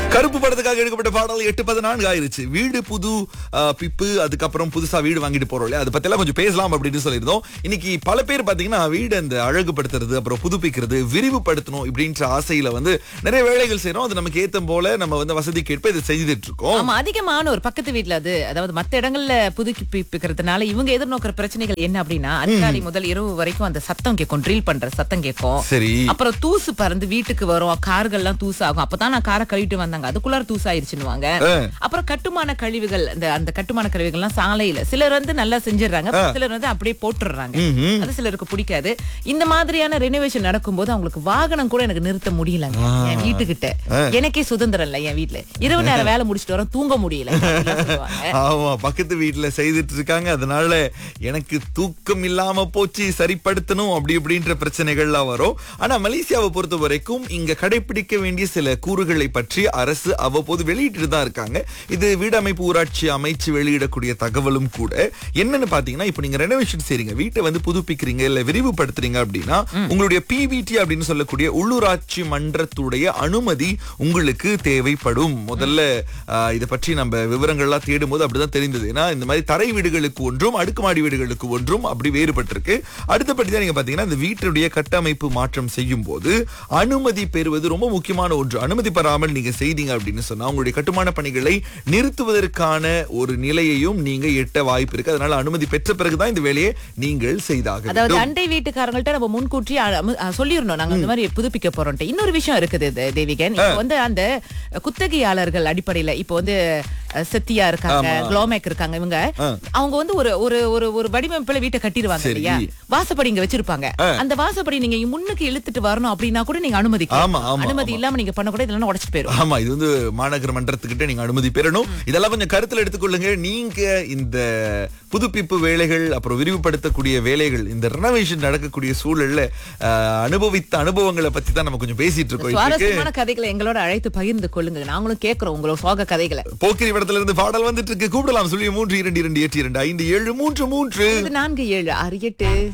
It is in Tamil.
கருப்பு படத்துக்காக எடுக்கப்பட்ட பாடல் எட்டு பதினான்கு ஆயிருச்சு வீடு புது ஆ, பிப்பு அதுக்கப்புறம் புதுசா வீடு வாங்கிட்டு போறோம் இல்லையா அதை பத்தி எல்லாம் கொஞ்சம் பேசலாம் அப்படின்னு சொல்லியிருந்தோம் இன்னைக்கு பல பேர் பாத்தீங்கன்னா வீடு அந்த அழகுபடுத்துறது அப்புறம் புதுப்பிக்கிறது விரிவுபடுத்தணும் இப்படின்ற ஆசையில வந்து நிறைய வேலைகள் செய்யறோம் அது நமக்கு ஏத்தம் போல நம்ம வந்து வசதிக்கு ஏற்ப இதை செய்துட்டு இருக்கோம் ஆமா அதிகமான ஒரு பக்கத்து வீட்ல அது அதாவது மத்த இடங்கள்ல புதுப்பிக்கிறதுனால இவங்க எதிர்நோக்கிற பிரச்சனைகள் என்ன அப்படின்னா அதிகாலை முதல் இரவு வரைக்கும் அந்த சத்தம் கேட்கும் ட்ரில் பண்ற சத்தம் கேட்கும் சரி அப்புறம் தூசு பறந்து வீட்டுக்கு வரும் கார்கள் எல்லாம் தூசு ஆகும் அப்பதான் நான் காரை கழுவிட்டு வந்தாங்க அதுக்குள்ளார தூசு ஆயிருச்சுன்னுவாங்க ஆ. அப்புறம் கட்டுமான கழிவுகள் அந்த அந்த கட்டுமான கழிவுகள் எல்லாம் சாலையில சிலர் வந்து நல்லா செஞ்சிடுறாங்க சிலர் வந்து அப்படியே போட்டுடுறாங்க ம்ஹும். அது சிலருக்கு பிடிக்காது இந்த மாதிரியான ரெனோவேஷன் நடக்கும்போது அவங்களுக்கு வாகனம் கூட எனக்கு நிறுத்த முடியலங்க என் வீட்டுக்கிட்ட எனக்கே சுதந்திரம் இல்ல என் வீட்டுல இரவு நேரம் வேலை முடிச்சிட்டு வரோம் தூங்க முடியல அப்படிலாம் சொல்லுவாங்க. ஆமா பக்கத்து வீட்டுல செய்துட்டு இருக்காங்க அதனால எனக்கு தூக்கம் இல்லாம போச்சு சரிப்படுத்தணும் அப்படி இப்படின்ற பிரச்சனைகள்லாம் வரும் ஆனா மலேசியாவை பொறுத்த வரைக்கும் இங்க கடைபிடிக்க வேண்டிய சில கூறுகளை பற்றி அரசு அவ்வப்போது வெளியிட்டு தான் இருக்காங்க இது வீடமைப்பு ஊராட்சி அமைச்சு வெளியிடக்கூடிய தகவலும் கூட என்னன்னு பாத்தீங்கன்னா இப்ப நீங்க ரெனோவேஷன் செய்றீங்க வீட்டை வந்து புதுப்பிக்கிறீங்க இல்ல விரிவுபடுத்துறீங்க அப்படின்னா உங்களுடைய பிவிடி அப்படின்னு சொல்லக்கூடிய உள்ளூராட்சி மன்றத்துடைய அனுமதி உங்களுக்கு தேவைப்படும் முதல்ல ஆஹ், இதை பற்றி நம்ம விவரங்கள்லாம் தேடும்போது அப்படிதான் தெரிந்தது ஏன்னா இந்த மாதிரி தரை வீடுகளுக்கு ஒன்றும் அடுக்குமாடி வீடுகளுக்கு ஒன்றும் அப்படி வேறுபட்டிருக்கு அடுத்தபடி தான் நீங்க பாத்தீங்கன்னா இந்த வீட்டுடைய கட்டமைப்பு மாற்றம் செய்யும் போது அனுமதி பெறுவது ரொம்ப முக்கியமான ஒன்று அனுமதி பெறாமல் நீங்க செய்தீங்க அப்படின்னு சொன்னா உங்களுடைய கட்டுமான பணிகளை நிறுத்துவதற்கான ஒரு நிலையையும் நீங்க எட்ட வாய்ப்பு இருக்கு அதனால அனுமதி பெற்ற பிறகுதான் இந்த வேலையை நீங்கள் செய்தாக அதாவது வேண்டும் அண்டை வீட்டுக்காரங்கள்ட்ட நம்ம முன்கூட்டி அ- அ- சொல்லிடணும் நாங்க இந்த மாதிரி புதுப்பிக்க போறோம்ட்டு இன்னொரு விஷயம் இருக்குது தே- தேவிகன் இப்போ வந்து அந்த குத்தகையாளர்கள் அடிப்படையில இப்போ வந்து அ, செத்தியா இருக்காங்க குளோமேக் இருக்காங்க இவங்க அவங்க வந்து ஒரு ஒரு ஒரு ஒரு வடிவமைப்புல வீட்டை கட்டிடுவாங்க சரி. இல்லையா வாசப்படி இங்க வச்சிருப்பாங்க அந்த வாசப்படி நீங்க முன்னுக்கு இழுத்துட்டு வரணும் அப்படின்னா கூட நீங்க அனுமதி ஆமா, ஆமா, அனுமதி இல்லாம நீங்க பண்ண கூட இதெல்லாம் உடைச்சிட்டு போயிரும் ஆமா இது வந்து மாநகர மன்றத்துக்கிட்ட நீங்க அனுமதி பெறணும் இதெல்லாம் கொஞ்சம் கருத்துல எடுத்துக்கொள்ளுங்க நீங்க இந்த புதுப்பிப்பு வேலைகள் அப்புறம் விரிவுபடுத்தக்கூடிய வேலைகள் இந்த ரெனோவேஷன் நடக்கக்கூடிய சூழல்ல அஹ், அனுபவித்த அனுபவங்களை பத்தி தான் நம்ம கொஞ்சம் பேசிட்டு இருக்கோம் இன்னைக்கு. சுவாரஸ்யமான கதைகளை எங்களோட அழைத்து பகிர்ந்து கொள்ளுங்க நாங்களும் கேக்குறோம் உங்களோட சோக கதைகளை போக்கிரி இடத்துல இருந்து பாடல் வந்துட்டு இருக்கு கூப்பிடலாம் சொல்லி மூன்று இரண்டு இரண்டு எட்டு இரண்டு ஐந்து ஏழு மூன்று மூன்று இது நான்கு ஏழு ஆறு எட்டு